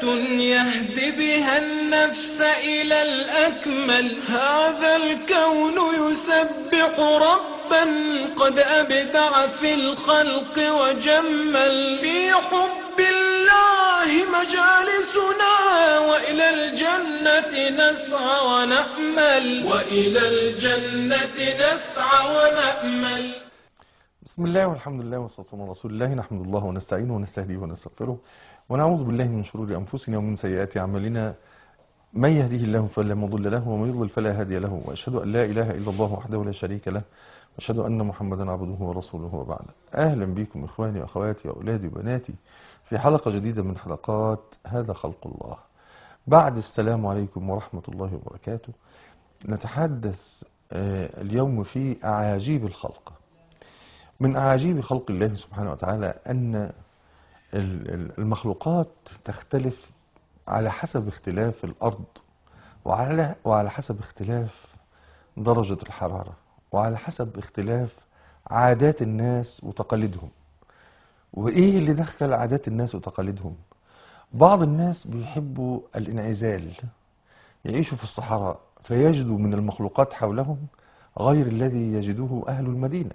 يهدي بها النفس إلى الأكمل هذا الكون يسبح ربا قد أبدع في الخلق وجمل في حب الله مجالسنا وإلى الجنة نسعى ونأمل وإلى الجنة نسعى ونأمل بسم الله والحمد لله والصلاة والسلام على رسول الله نحمد الله ونستعينه ونستهديه ونستغفره ونعوذ بالله من شرور أنفسنا ومن سيئات أعمالنا من يهده الله فلا مضل له ومن يضلل فلا هادي له وأشهد أن لا إله إلا الله وحده لا شريك له وأشهد أن محمدا عبده ورسوله وبعد أهلا بكم إخواني وأخواتي وأولادي وبناتي في حلقة جديدة من حلقات هذا خلق الله بعد السلام عليكم ورحمة الله وبركاته نتحدث آه، اليوم في أعاجيب الخلق من أعاجيب خلق الله سبحانه وتعالى أن ال- ال- المخلوقات تختلف على حسب اختلاف الأرض وعلى وعلى حسب اختلاف درجة الحرارة وعلى حسب اختلاف عادات الناس وتقاليدهم وإيه اللي دخل عادات الناس وتقاليدهم بعض الناس بيحبوا الانعزال يعيشوا في الصحراء فيجدوا من المخلوقات حولهم غير الذي يجده أهل المدينة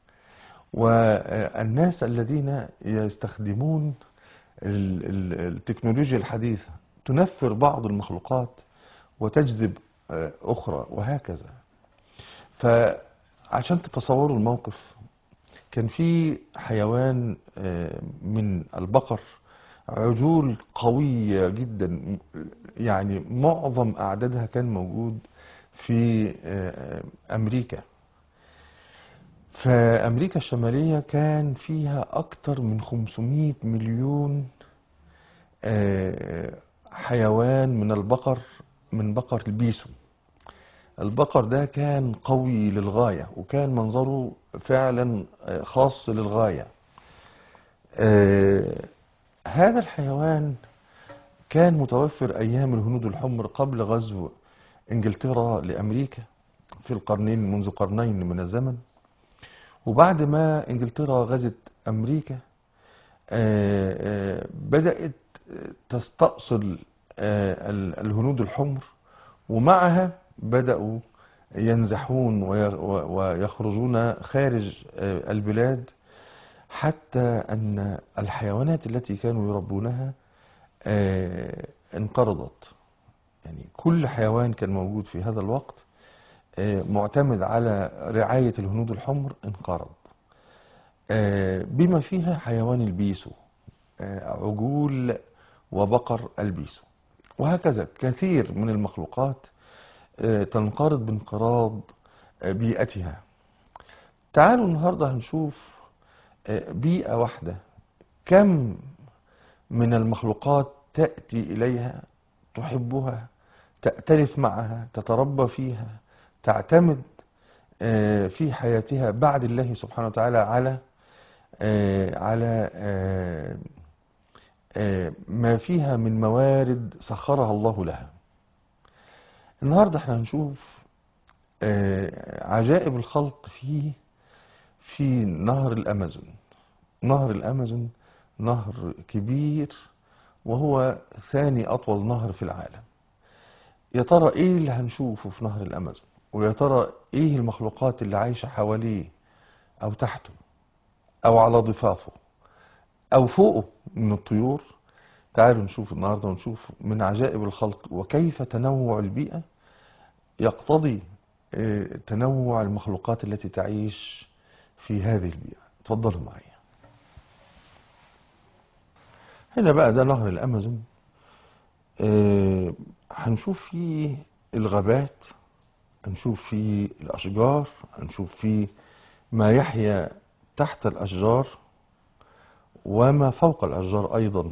والناس الذين يستخدمون ال- ال- التكنولوجيا الحديثة تنفر بعض المخلوقات وتجذب آه، أخرى وهكذا فعشان تتصوروا الموقف كان في حيوان آه، من البقر عجول قوية جدا يعني معظم أعدادها كان موجود في آه، أمريكا فأمريكا الشمالية كان فيها أكتر من 500 مليون آه، حيوان من البقر من بقر البيسو البقر ده كان قوي للغاية وكان منظره فعلا آه، خاص للغاية آه، هذا الحيوان كان متوفر أيام الهنود الحمر قبل غزو إنجلترا لأمريكا في القرنين منذ قرنين من الزمن وبعد ما انجلترا غزت امريكا آه، آه، بدات تستأصل آه، ال- الهنود الحمر ومعها بداوا ينزحون وي- و- ويخرجون خارج آه، البلاد حتى ان الحيوانات التي كانوا يربونها آه، انقرضت يعني كل حيوان كان موجود في هذا الوقت آه، معتمد على رعاية الهنود الحمر انقرض آه، بما فيها حيوان البيسو آه، عجول وبقر البيسو وهكذا كثير من المخلوقات آه، تنقرض بانقراض آه، بيئتها تعالوا النهاردة هنشوف آه، بيئة واحدة كم من المخلوقات تأتي إليها تحبها تأتلف معها تتربى فيها تعتمد آه، في حياتها بعد الله سبحانه وتعالى على آه، على آه، آه، ما فيها من موارد سخرها الله لها النهارده احنا هنشوف آه، عجائب الخلق في في نهر الأمازون نهر الأمازون نهر كبير وهو ثاني أطول نهر في العالم يا ترى ايه اللي هنشوفه في نهر الامازون ويا ترى ايه المخلوقات اللي عايشه حواليه او تحته او على ضفافه او فوقه من الطيور تعالوا نشوف النهارده ونشوف من عجائب الخلق وكيف تنوع البيئه يقتضي آه، تنوع المخلوقات التي تعيش في هذه البيئه اتفضلوا معايا هنا بقى ده نهر الامازون آه، هنشوف فيه الغابات هنشوف فيه الأشجار هنشوف فيه ما يحيا تحت الأشجار وما فوق الأشجار أيضا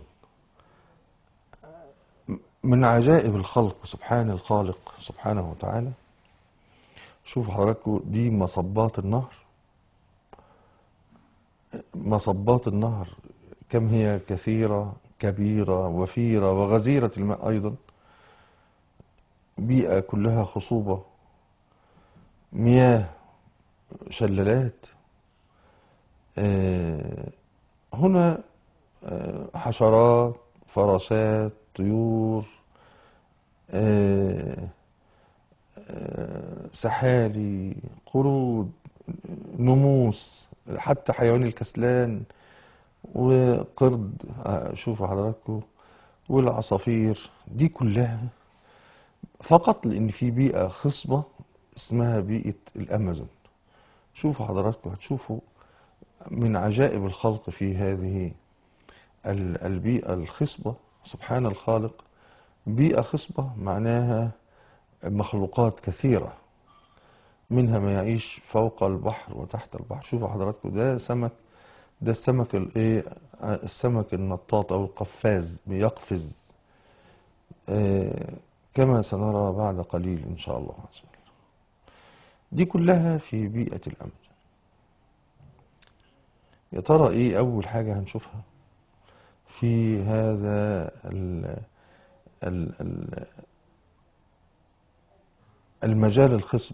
من عجائب الخلق سبحان الخالق سبحانه وتعالى شوفوا حضراتكم دي مصبات النهر مصبات النهر كم هي كثيرة كبيرة وفيرة وغزيرة الماء أيضا بيئة كلها خصوبة مياه شلالات آه، هنا آه، حشرات فراشات طيور آه، آه، سحالي قرود نموس حتى حيوان الكسلان وقرد آه، شوفوا حضراتكم والعصافير دي كلها فقط لان في بيئة خصبة اسمها بيئة الامازون شوفوا حضراتكم هتشوفوا من عجائب الخلق في هذه ال- البيئة الخصبة سبحان الخالق بيئة خصبة معناها مخلوقات كثيرة منها ما يعيش فوق البحر وتحت البحر شوفوا حضراتكم ده سمك ده السمك الايه السمك النطاط او القفاز بيقفز آه، كما سنرى بعد قليل ان شاء الله عز وجل دي كلها في بيئة الامازون يا ترى ايه اول حاجة هنشوفها في هذا ال ال ال المجال الخصب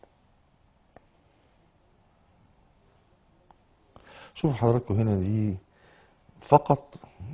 شوفوا حضراتكم هنا دي فقط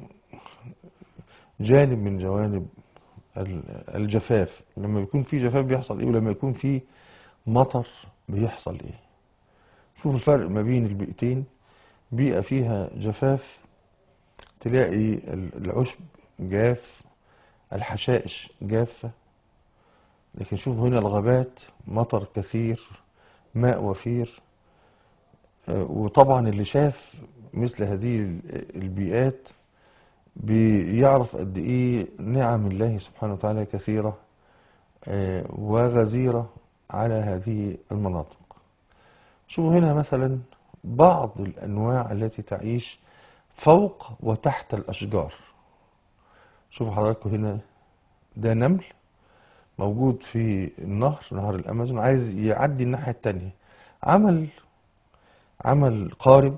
جانب من جوانب ال- الجفاف لما بيكون في جفاف بيحصل ايه ولما يكون في مطر بيحصل ايه شوف الفرق ما بين البيئتين بيئة فيها جفاف تلاقي ال- العشب جاف الحشائش جافة لكن شوف هنا الغابات مطر كثير ماء وفير آه، وطبعا اللي شاف مثل هذه ال- البيئات بيعرف قد ايه نعم الله سبحانه وتعالى كثيرة آه، وغزيرة على هذه المناطق شوفوا هنا مثلا بعض الأنواع التي تعيش فوق وتحت الأشجار شوفوا حضراتكم هنا ده نمل موجود في النهر نهر الأمازون عايز يعدي الناحية التانية عمل عمل قارب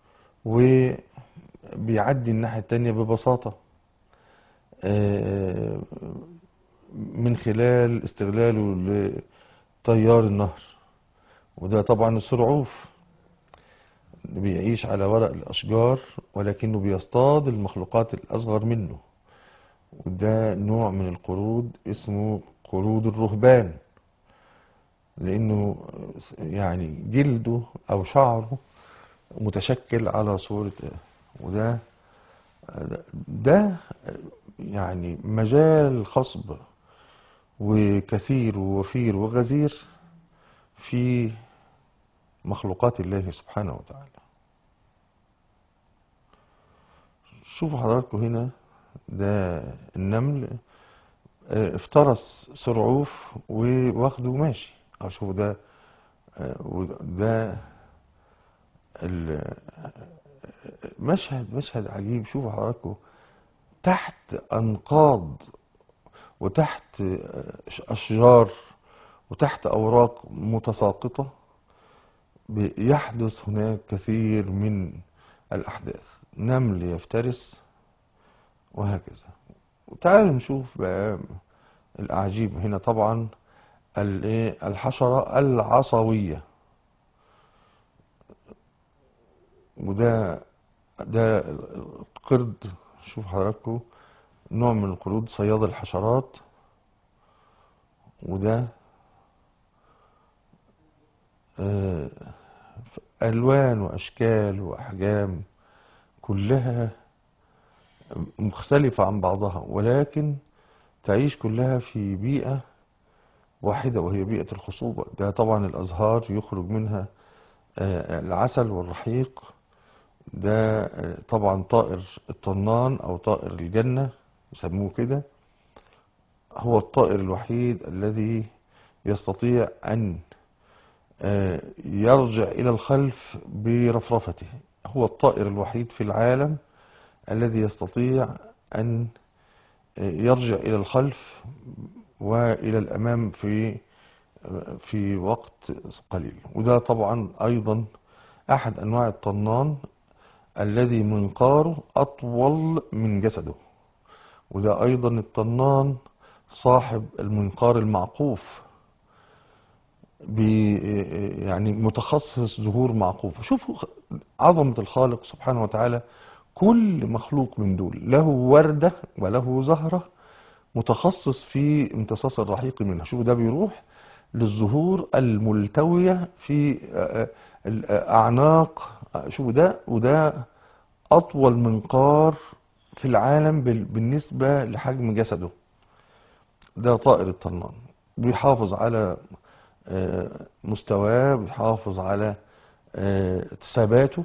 وبيعدي الناحية التانية ببساطة آه، من خلال استغلاله لتيار النهر وده طبعا السرعوف بيعيش على ورق الأشجار ولكنه بيصطاد المخلوقات الأصغر منه وده نوع من القرود اسمه قرود الرهبان لأنه يعني جلده أو شعره متشكل على صورة وده ده يعني مجال خصب وكثير ووفير وغزير في مخلوقات الله سبحانه وتعالى شوفوا حضراتكم هنا ده النمل آه، افترس سرعوف وواخده ماشي اه شوفوا ده آه، وده ال- مشهد مشهد عجيب شوفوا حضراتكم تحت أنقاض وتحت آه، أشجار وتحت أوراق متساقطة بيحدث هناك كثير من الأحداث نمل يفترس وهكذا وتعالوا نشوف بقى الأعاجيب هنا طبعا الإيه؟ الحشرة العصوية وده ده القرد شوف حضراتكم نوع من القرود صياد الحشرات وده آه، ألوان وأشكال وأحجام كلها مختلفة عن بعضها ولكن تعيش كلها في بيئة واحدة وهي بيئة الخصوبة ده طبعا الأزهار يخرج منها آه، العسل والرحيق ده آه، طبعا طائر الطنان أو طائر الجنة يسموه كده هو الطائر الوحيد الذي يستطيع أن آه، يرجع إلى الخلف برفرفته هو الطائر الوحيد في العالم الذي يستطيع أن آه، يرجع إلى الخلف وإلى الأمام في في وقت قليل وده طبعا أيضا أحد أنواع الطنان الذي منقاره أطول من جسده وده أيضا الطنان صاحب المنقار المعقوف بي يعني متخصص ظهور معقوف شوفوا عظمة الخالق سبحانه وتعالى كل مخلوق من دول له وردة وله زهرة متخصص في امتصاص الرحيق منها شوفوا ده بيروح للزهور الملتوية في آه، آه، الأعناق شوفوا ده وده أطول منقار في العالم بال- بالنسبة لحجم جسده ده طائر الطنان بيحافظ على آه، مستواه بيحافظ على آه، ثباته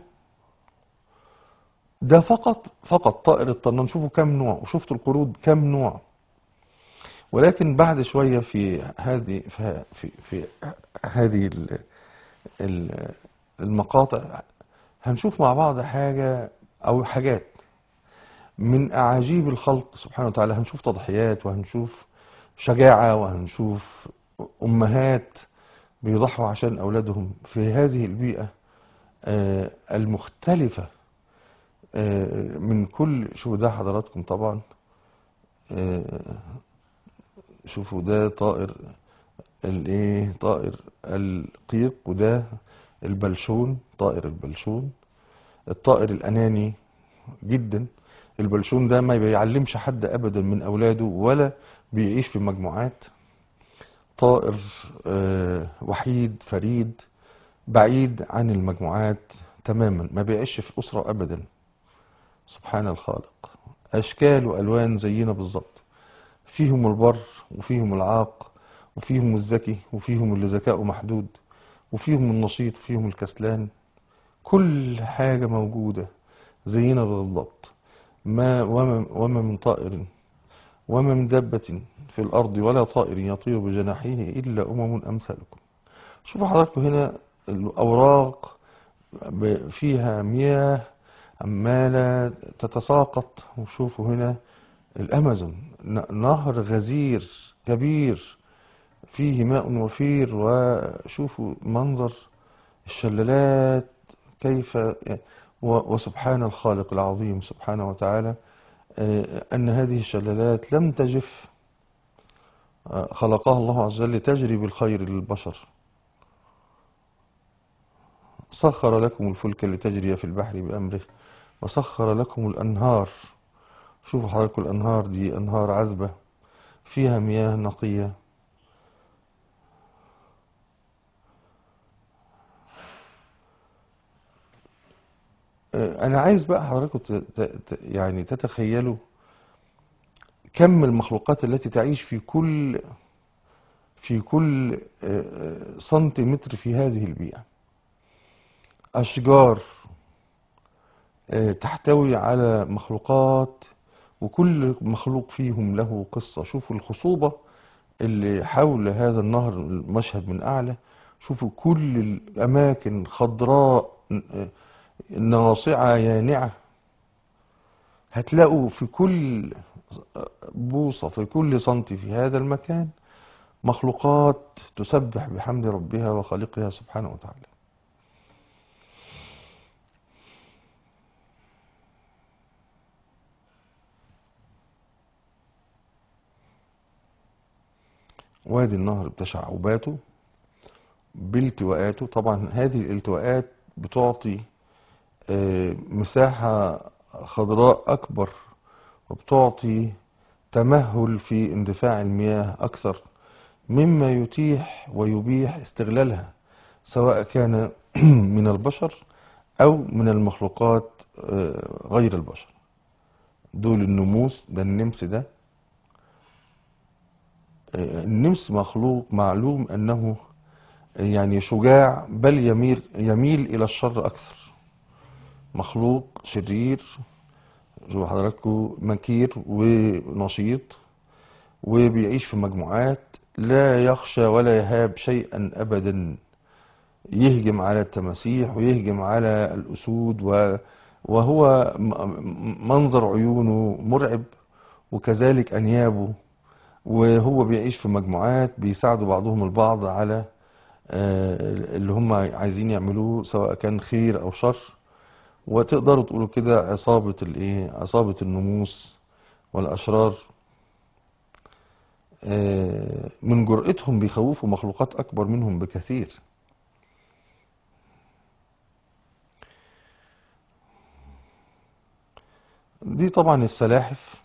ده فقط فقط طائر الطنان شوفوا كم نوع وشفتوا القرود كم نوع ولكن بعد شوية في هذه في في, في هذه ال- ال- المقاطع هنشوف مع بعض حاجة أو حاجات من أعاجيب الخلق سبحانه وتعالى هنشوف تضحيات وهنشوف شجاعة وهنشوف أمهات بيضحوا عشان أولادهم في هذه البيئة آه، المختلفة آه، من كل شوفوا ده حضراتكم طبعا آه، شوفوا ده طائر الايه طائر القيق وده البلشون طائر البلشون الطائر الأناني جدا البلشون ده ما بيعلمش حد أبدا من أولاده ولا بيعيش في مجموعات طائر آه، وحيد فريد بعيد عن المجموعات تماما ما بيعيش في أسرة أبدا سبحان الخالق أشكال وألوان زينا بالظبط فيهم البر وفيهم العاق وفيهم الذكي وفيهم اللي ذكاؤه محدود وفيهم النشيط وفيهم الكسلان كل حاجة موجودة زينا بالضبط ما وما, وما من طائر وما من دابة في الأرض ولا طائر يطير بجناحيه إلا أمم أمثالكم شوفوا حضراتكم هنا الأوراق ب- فيها مياه عمالة تتساقط وشوفوا هنا الأمازون ن- نهر غزير كبير فيه ماء وفير وشوفوا منظر الشلالات كيف و- وسبحان الخالق العظيم سبحانه وتعالى آه، أن هذه الشلالات لم تجف آه، خلقها الله عز وجل تجري بالخير للبشر سخر لكم الفلك لتجري في البحر بأمره وسخر لكم الأنهار شوفوا حضراتكم الأنهار دي أنهار عذبة فيها مياه نقية آه، أنا عايز بقى حضراتكم ت- ت- ت- يعني تتخيلوا كم المخلوقات التي تعيش في كل في كل آه، آه، سنتيمتر في هذه البيئة أشجار آه، تحتوي على مخلوقات وكل مخلوق فيهم له قصة شوفوا الخصوبة اللي حول هذا النهر المشهد من أعلى شوفوا كل الأماكن خضراء آه، ناصعة يانعة هتلاقوا في كل بوصة في كل سنتي في هذا المكان مخلوقات تسبح بحمد ربها وخالقها سبحانه وتعالى وادي النهر بتشعباته بالتواءاته طبعا هذه الالتواءات بتعطي آه، مساحة خضراء أكبر وبتعطي تمهل في اندفاع المياه أكثر مما يتيح ويبيح استغلالها سواء كان من البشر أو من المخلوقات آه، غير البشر دول النموس ده النمس ده آه، النمس مخلوق معلوم أنه يعني شجاع بل يميل يميل إلى الشر أكثر مخلوق شرير شوفوا حضراتكم مكير ونشيط وبيعيش في مجموعات لا يخشى ولا يهاب شيئا أبدا يهجم على التماسيح ويهجم على الأسود و- وهو م- م- منظر عيونه مرعب وكذلك أنيابه وهو بيعيش في مجموعات بيساعدوا بعضهم البعض على آه، اللي هم عايزين يعملوه سواء كان خير أو شر وتقدروا تقولوا كده عصابة الايه عصابة النموس والأشرار آه، من جرأتهم بيخوفوا مخلوقات أكبر منهم بكثير دي طبعا السلاحف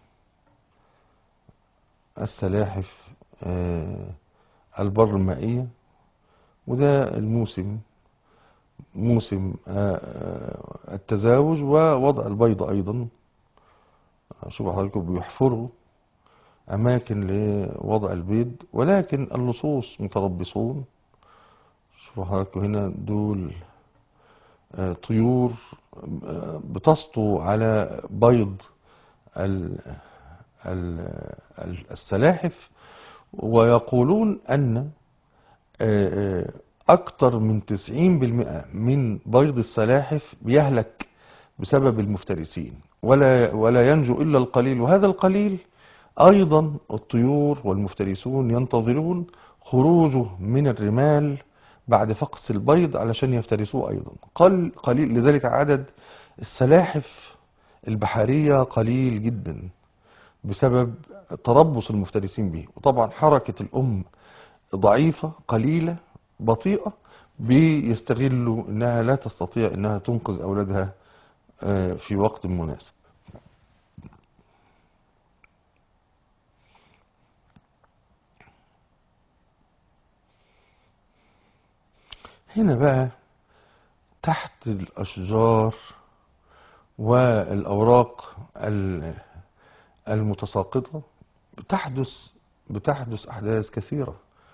السلاحف آه، البر المائية وده الموسم موسم آه، آه، التزاوج ووضع البيض أيضا شوفوا حضراتكم بيحفروا أماكن لوضع البيض ولكن اللصوص متربصون شوفوا حضراتكم هنا دول آه، طيور آه، بتسطو على بيض ال- ال- ال- السلاحف ويقولون أن آه، آه، أكثر من 90% من بيض السلاحف بيهلك بسبب المفترسين ولا ولا ينجو إلا القليل وهذا القليل أيضا الطيور والمفترسون ينتظرون خروجه من الرمال بعد فقس البيض علشان يفترسوه أيضا قل قليل لذلك عدد السلاحف البحرية قليل جدا بسبب تربص المفترسين به وطبعا حركة الأم ضعيفة قليلة بطيئة بيستغلوا انها لا تستطيع انها تنقذ اولادها آه، في وقت مناسب هنا بقى تحت الاشجار والاوراق ال- المتساقطة بتحدث بتحدث احداث كثيرة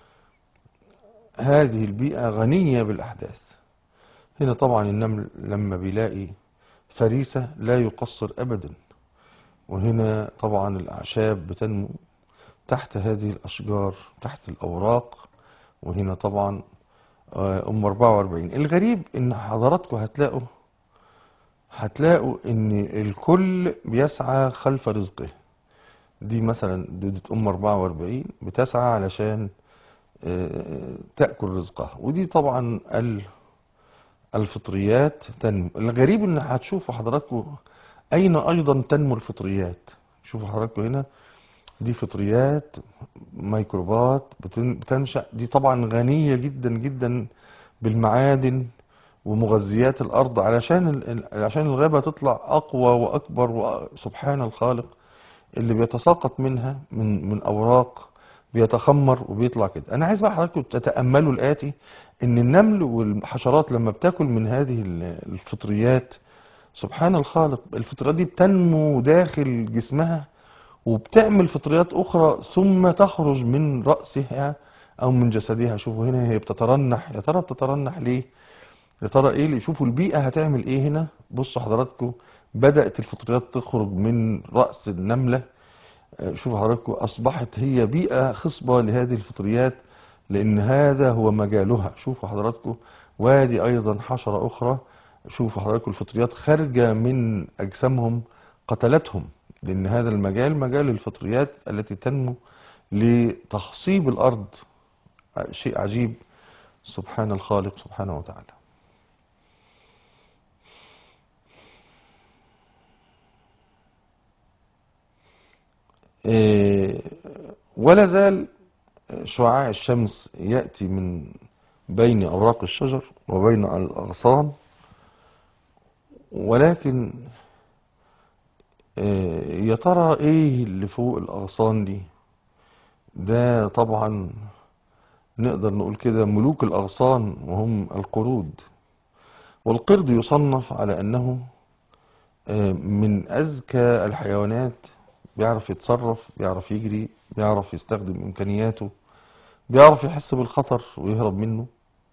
هذه البيئة غنية بالأحداث هنا طبعا النمل لما بيلاقي فريسة لا يقصر أبدا وهنا طبعا الأعشاب بتنمو تحت هذه الأشجار تحت الأوراق وهنا طبعا آه، أم 44 الغريب إن حضراتكم هتلاقوا هتلاقوا إن الكل بيسعى خلف رزقه دي مثلا دودة أم 44 بتسعى علشان آه، تأكل رزقها ودي طبعا ال- الفطريات تنمو الغريب ان هتشوفوا حضراتكم اين ايضا تنمو الفطريات شوفوا حضراتكم هنا دي فطريات ميكروبات بتن- بتنشأ دي طبعا غنية جدا جدا بالمعادن ومغذيات الارض علشان ال- ال- عشان الغابة تطلع اقوى واكبر وسبحان الخالق اللي بيتساقط منها من من اوراق بيتخمر وبيطلع كده انا عايز بقى حضراتكم تتاملوا الاتي ان النمل والحشرات لما بتاكل من هذه ال- الفطريات سبحان الخالق الفطريات دي بتنمو داخل جسمها وبتعمل فطريات اخرى ثم تخرج من راسها او من جسدها شوفوا هنا هي بتترنح يا ترى بتترنح ليه يا ترى ايه اللي شوفوا البيئه هتعمل ايه هنا بصوا حضراتكم بدات الفطريات تخرج من راس النمله شوفوا حضراتكم أصبحت هي بيئة خصبة لهذه الفطريات لأن هذا هو مجالها شوفوا حضراتكم وادي أيضا حشرة أخرى شوفوا حضراتكم الفطريات خارجة من أجسامهم قتلتهم لأن هذا المجال مجال الفطريات التي تنمو لتخصيب الأرض شيء عجيب سبحان الخالق سبحانه وتعالى إيه، ولا زال شعاع الشمس يأتي من بين أوراق الشجر وبين الأغصان ولكن آه، يا ترى ايه اللي فوق الأغصان دي ده طبعا نقدر نقول كده ملوك الأغصان وهم القرود والقرد يصنف على أنه آه، من أذكى الحيوانات بيعرف يتصرف بيعرف يجري بيعرف يستخدم إمكانياته بيعرف يحس بالخطر ويهرب منه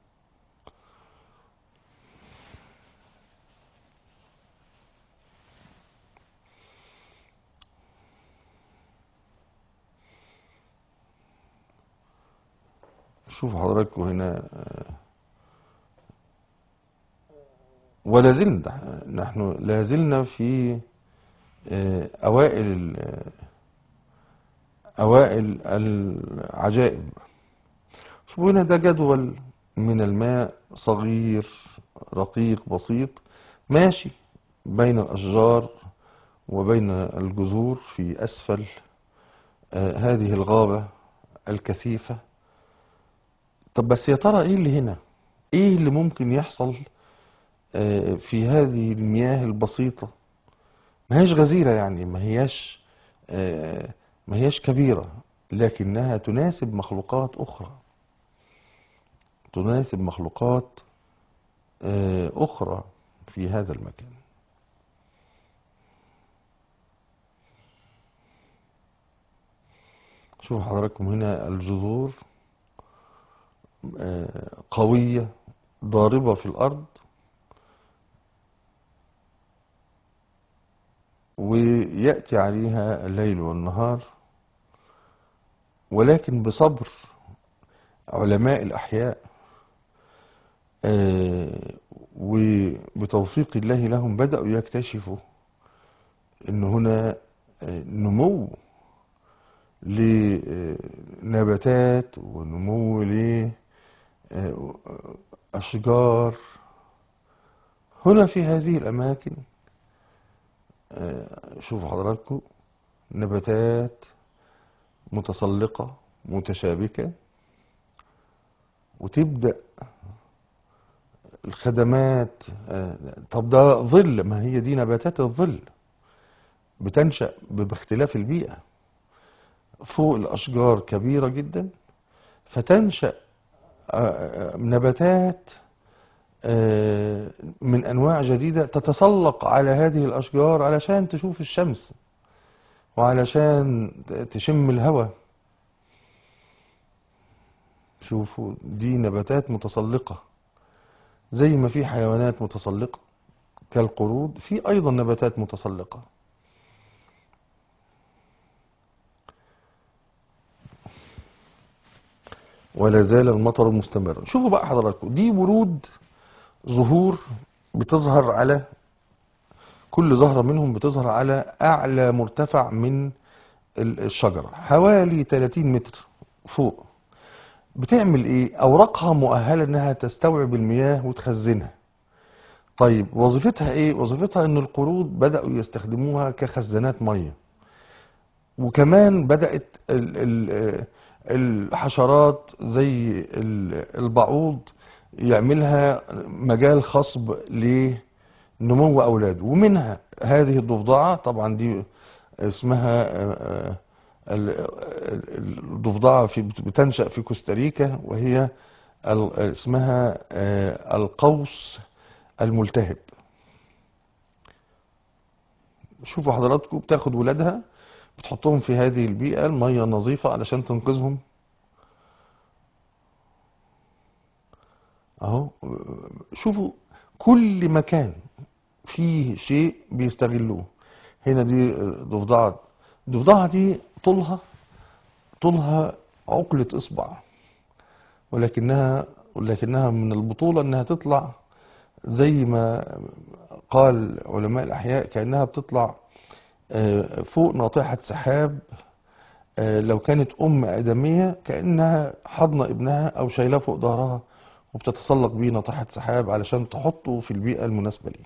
شوف حضراتكم هنا آه، ولا زلنا نحن لا زلنا في آه، أوائل ال- أوائل العجائب شوفوا هنا ده جدول من الماء صغير رقيق بسيط ماشي بين الأشجار وبين الجذور في أسفل آه، هذه الغابة الكثيفة طب بس يا ترى ايه اللي هنا ايه اللي ممكن يحصل آه، في هذه المياه البسيطة ما هيش غزيرة يعني ما هياش آه، ما هياش كبيرة لكنها تناسب مخلوقات أخرى تناسب مخلوقات آه، أخرى في هذا المكان شوفوا حضراتكم هنا الجذور آه، قوية ضاربة في الأرض ويأتي عليها الليل والنهار ولكن بصبر علماء الأحياء آه، وبتوفيق الله لهم بدأوا يكتشفوا أن هنا آه، نمو لنباتات ونمو لأشجار هنا في هذه الأماكن آه، شوفوا حضراتكم نباتات متسلقة متشابكة وتبدأ الخدمات آه، طب ده ظل ما هي دي نباتات الظل بتنشأ باختلاف البيئة فوق الأشجار كبيرة جدا فتنشأ آه، نباتات آه، من أنواع جديدة تتسلق على هذه الأشجار علشان تشوف الشمس وعلشان تشم الهواء شوفوا دي نباتات متسلقة زي ما في حيوانات متسلقة كالقرود في أيضا نباتات متسلقة ولا زال المطر مستمرا شوفوا بقى حضراتكم دي ورود ظهور بتظهر على كل زهرة منهم بتظهر على أعلى مرتفع من ال- الشجرة حوالي 30 متر فوق بتعمل إيه؟ أوراقها مؤهلة إنها تستوعب المياه وتخزنها طيب وظيفتها إيه؟ وظيفتها إن القرود بدأوا يستخدموها كخزانات مية وكمان بدأت ال ال الحشرات زي ال- البعوض يعملها مجال خصب لنمو أولاده ومنها هذه الضفدعة طبعا دي اسمها آه، آه، ال- ال- الضفدعة في بتنشأ في كوستاريكا وهي ال- اسمها آه، القوس الملتهب شوفوا حضراتكم بتاخد ولادها بتحطهم في هذه البيئة المية نظيفة علشان تنقذهم اهو شوفوا كل مكان فيه شيء بيستغلوه هنا دي ضفدعة الضفدعة دي طولها طولها عقلة اصبع ولكنها ولكنها من البطولة انها تطلع زي ما قال علماء الاحياء كأنها بتطلع آه، فوق ناطحة سحاب آه، لو كانت أم آدمية كأنها حضن ابنها أو شايلاه فوق ظهرها وبتتسلق بيه ناطحة سحاب علشان تحطه في البيئة المناسبة ليه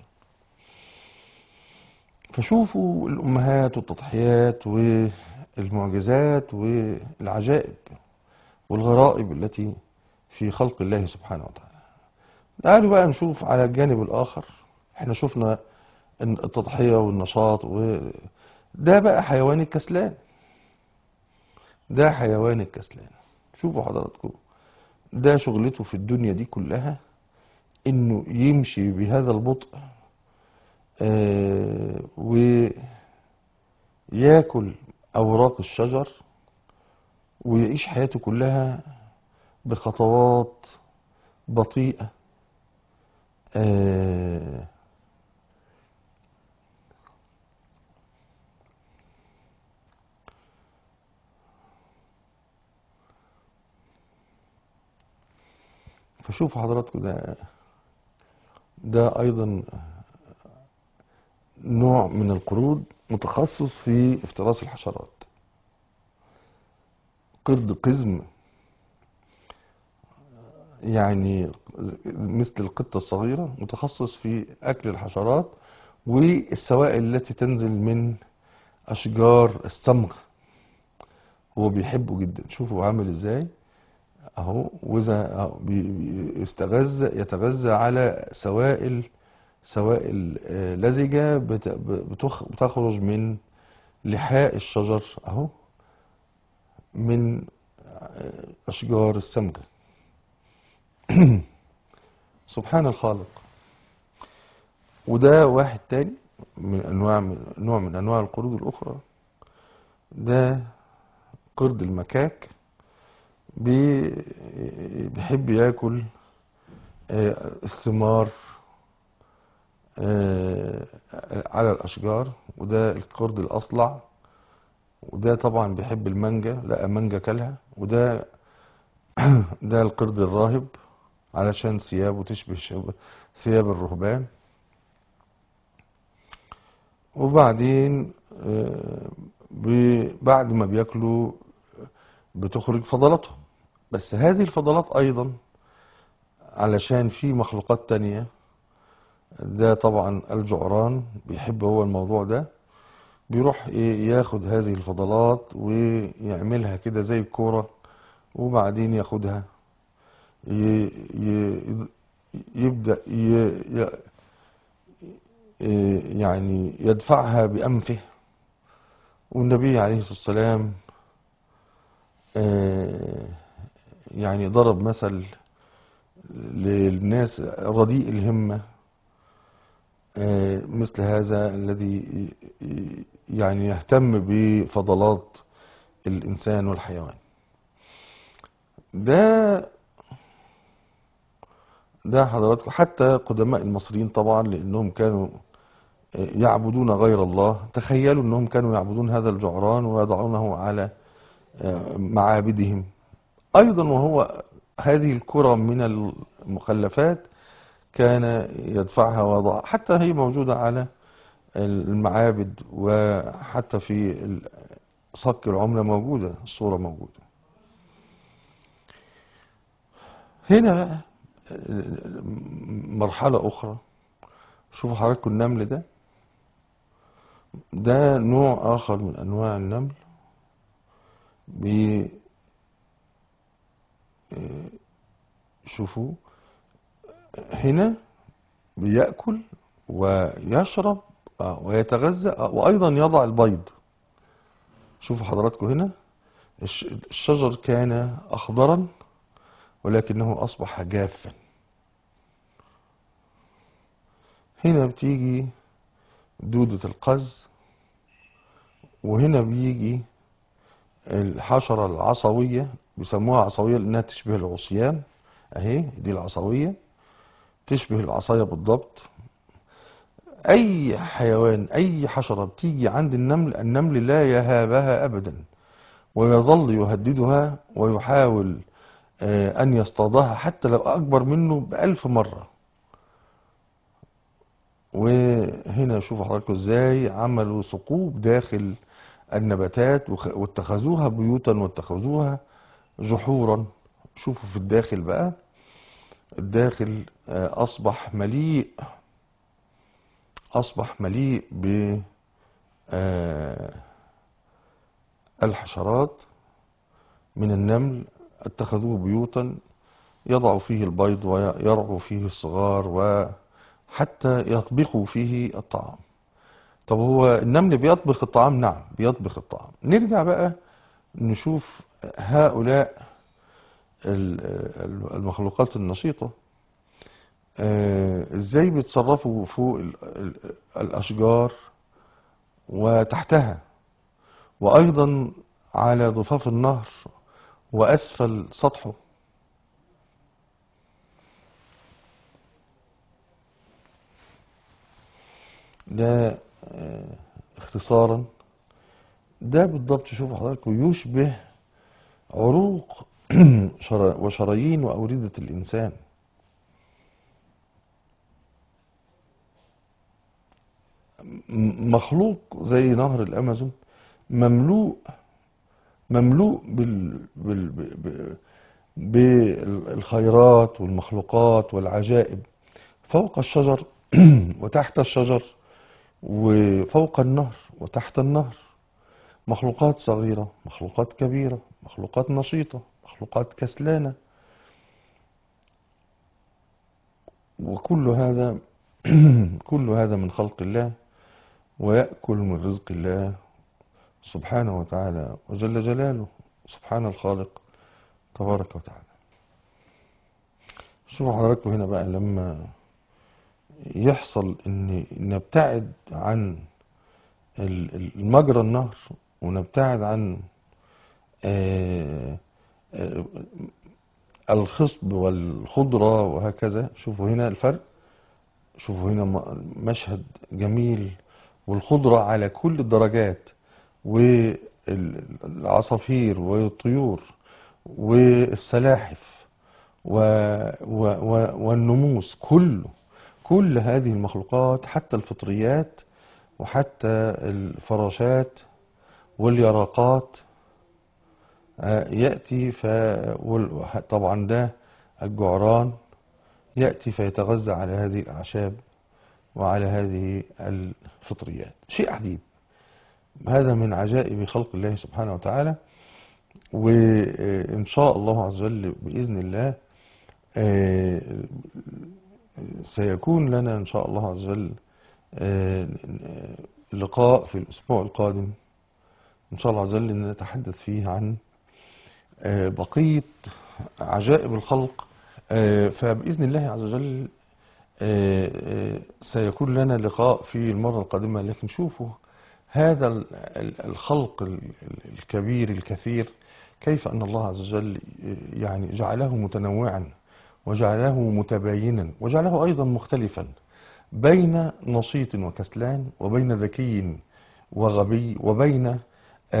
فشوفوا الأمهات والتضحيات والمعجزات والعجائب والغرائب التي في خلق الله سبحانه وتعالى تعالوا بقى نشوف على الجانب الآخر احنا شفنا إن التضحية والنشاط و... ده بقى حيوان الكسلان ده حيوان الكسلان شوفوا حضراتكم ده شغلته في الدنيا دي كلها انه يمشي بهذا البطء آه وياكل اوراق الشجر ويعيش حياته كلها بخطوات بطيئة آه فشوفوا حضراتكم ده ده ايضا نوع من القرود متخصص في افتراس الحشرات قرد قزم يعني مثل القطة الصغيرة متخصص في أكل الحشرات والسوائل التي تنزل من أشجار الصمغ هو بيحبه جدا شوفوا عامل ازاي اهو وإذا أهو بي- بي- يستغذى يتغذى على سوائل سوائل آه، لزجة بت- بتخ- بتخرج من لحاء الشجر أهو من آه، أشجار السمكة سبحان الخالق وده واحد تاني من أنواع من نوع من أنواع القرود الأخرى ده قرد المكاك بي- بيحب ياكل آه، الثمار آه، على الأشجار وده القرد الأصلع وده طبعا بيحب المانجا لقى مانجا كلها وده ده القرد الراهب علشان ثيابه تشبه شب- ثياب الرهبان وبعدين آه، بي- بعد ما بياكلوا بتخرج فضلاتهم بس هذه الفضلات أيضا علشان في مخلوقات تانية ده طبعا الجعران بيحب هو الموضوع ده بيروح ايه ياخد هذه الفضلات ويعملها كده زي الكورة وبعدين ياخدها ي... ي... يبدأ ي... ي... إيه يعني يدفعها بأنفه والنبي عليه الصلاة والسلام آه، يعني ضرب مثل للناس رديء الهمة آه، مثل هذا الذي ي- ي- يعني يهتم بفضلات الإنسان والحيوان ده ده حضراتكم حتى قدماء المصريين طبعا لأنهم كانوا آه، يعبدون غير الله تخيلوا أنهم كانوا يعبدون هذا الجعران ويضعونه على آه، معابدهم أيضا وهو هذه الكرة من المخلفات كان يدفعها ويضع حتى هي موجودة على المعابد وحتى في ال- صك العملة موجودة الصورة موجودة هنا بقى مرحلة أخرى شوفوا حضراتكم النمل ده ده نوع آخر من أنواع النمل بي شوفوا هنا بيأكل ويشرب آه، ويتغذى آه، وأيضا يضع البيض شوفوا حضراتكم هنا الش- الشجر كان أخضرا ولكنه أصبح جافا هنا بتيجي دودة القز وهنا بيجي الحشرة العصوية بيسموها عصوية لأنها تشبه العصيان أهي دي العصوية تشبه العصاية بالضبط أي حيوان أي حشرة بتيجي عند النمل النمل لا يهابها أبدا ويظل يهددها ويحاول آه، أن يصطادها حتى لو أكبر منه بألف مرة وهنا شوفوا حضراتكم ازاي عملوا ثقوب داخل النباتات وخ- واتخذوها بيوتا واتخذوها جحورا شوفوا في الداخل بقى الداخل آه، أصبح مليء أصبح مليء ب آه، الحشرات من النمل اتخذوه بيوتا يضع فيه البيض ويرعوا فيه الصغار وحتى يطبخوا فيه الطعام طب هو النمل بيطبخ الطعام نعم بيطبخ الطعام نرجع بقى نشوف هؤلاء ال- ال- المخلوقات النشيطة آه، ازاي بيتصرفوا فوق ال- ال- الأشجار وتحتها وأيضا على ضفاف النهر وأسفل سطحه ده آه، اختصارا ده بالضبط شوفوا حضراتكم يشبه عروق شرا- وشرايين وأوردة الإنسان م- مخلوق زي نهر الأمازون مملوء مملوء بال بال ب- ب- بالخيرات والمخلوقات والعجائب فوق الشجر وتحت الشجر وفوق النهر وتحت النهر مخلوقات صغيرة مخلوقات كبيرة مخلوقات نشيطة مخلوقات كسلانة وكل هذا كل هذا من خلق الله ويأكل من رزق الله سبحانه وتعالى وجل جلاله سبحان الخالق تبارك وتعالى شوفوا حضراتكم هنا بقى لما يحصل ان نبتعد عن ال- ال- المجرى النهر ونبتعد عن آه، آه، الخصب والخضرة وهكذا شوفوا هنا الفرق شوفوا هنا م- مشهد جميل والخضرة على كل الدرجات والعصافير والطيور والسلاحف و و و والنموس كله كل هذه المخلوقات حتى الفطريات وحتى الفراشات واليرقات آه، يأتي ف وال- طبعا ده الجعران يأتي فيتغذى على هذه الأعشاب وعلى هذه الفطريات شيء عجيب هذا من عجائب خلق الله سبحانه وتعالى وإن شاء الله عز وجل بإذن الله آه، سيكون لنا إن شاء الله عز وجل آه، لقاء في الأسبوع القادم إن شاء الله عز وجل نتحدث فيه عن آه، بقية عجائب الخلق آه، فبإذن الله عز وجل آه، آه، سيكون لنا لقاء في المرة القادمة لكن شوفوا هذا ال- ال- الخلق ال- ال- الكبير الكثير كيف أن الله عز وجل يعني جعله متنوعا وجعله متباينا وجعله أيضا مختلفا بين نشيط وكسلان وبين ذكي وغبي وبين آه،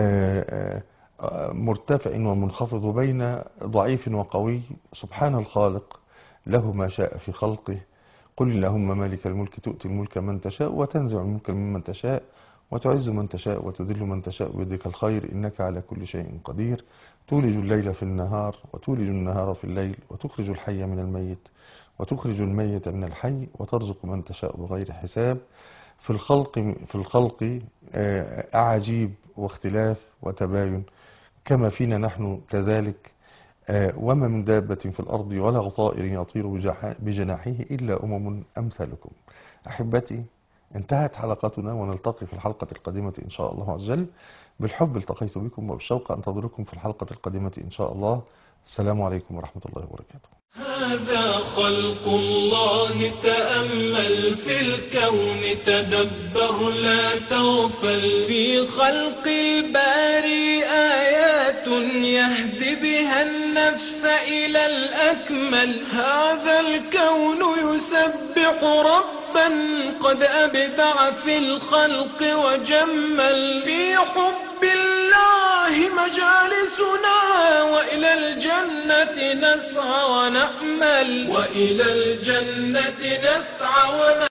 آه، آه، مرتفع ومنخفض وبين ضعيف وقوي سبحان الخالق له ما شاء في خلقه قل اللهم مالك الملك تؤتي الملك من تشاء وتنزع الملك ممن تشاء وتعز من تشاء وتذل من تشاء بيدك الخير إنك على كل شيء قدير تولج الليل في النهار وتولج النهار في الليل وتخرج الحي من الميت وتخرج الميت من الحي وترزق من تشاء بغير حساب في الخلق في الخلق آه، أعاجيب واختلاف وتباين كما فينا نحن كذلك آه، وما من دابة في الأرض ولا طائر يطير بجح- بجناحيه إلا أمم أمثالكم أحبتي انتهت حلقتنا ونلتقي في الحلقة القادمة إن شاء الله عز وجل بالحب التقيت بكم وبالشوق أنتظركم في الحلقة القادمة إن شاء الله السلام عليكم ورحمة الله وبركاته هذا خلق الله تأمل في الكون تدبر لا تغفل في خلق الباري آيات يهدي بها النفس إلى الأكمل هذا الكون يسبح ربا قد أبدع في الخلق وجمل في حب الله مجالسنا وإلى الجنة نسعى ونأمل وإلى الجنة نسعى ونأمل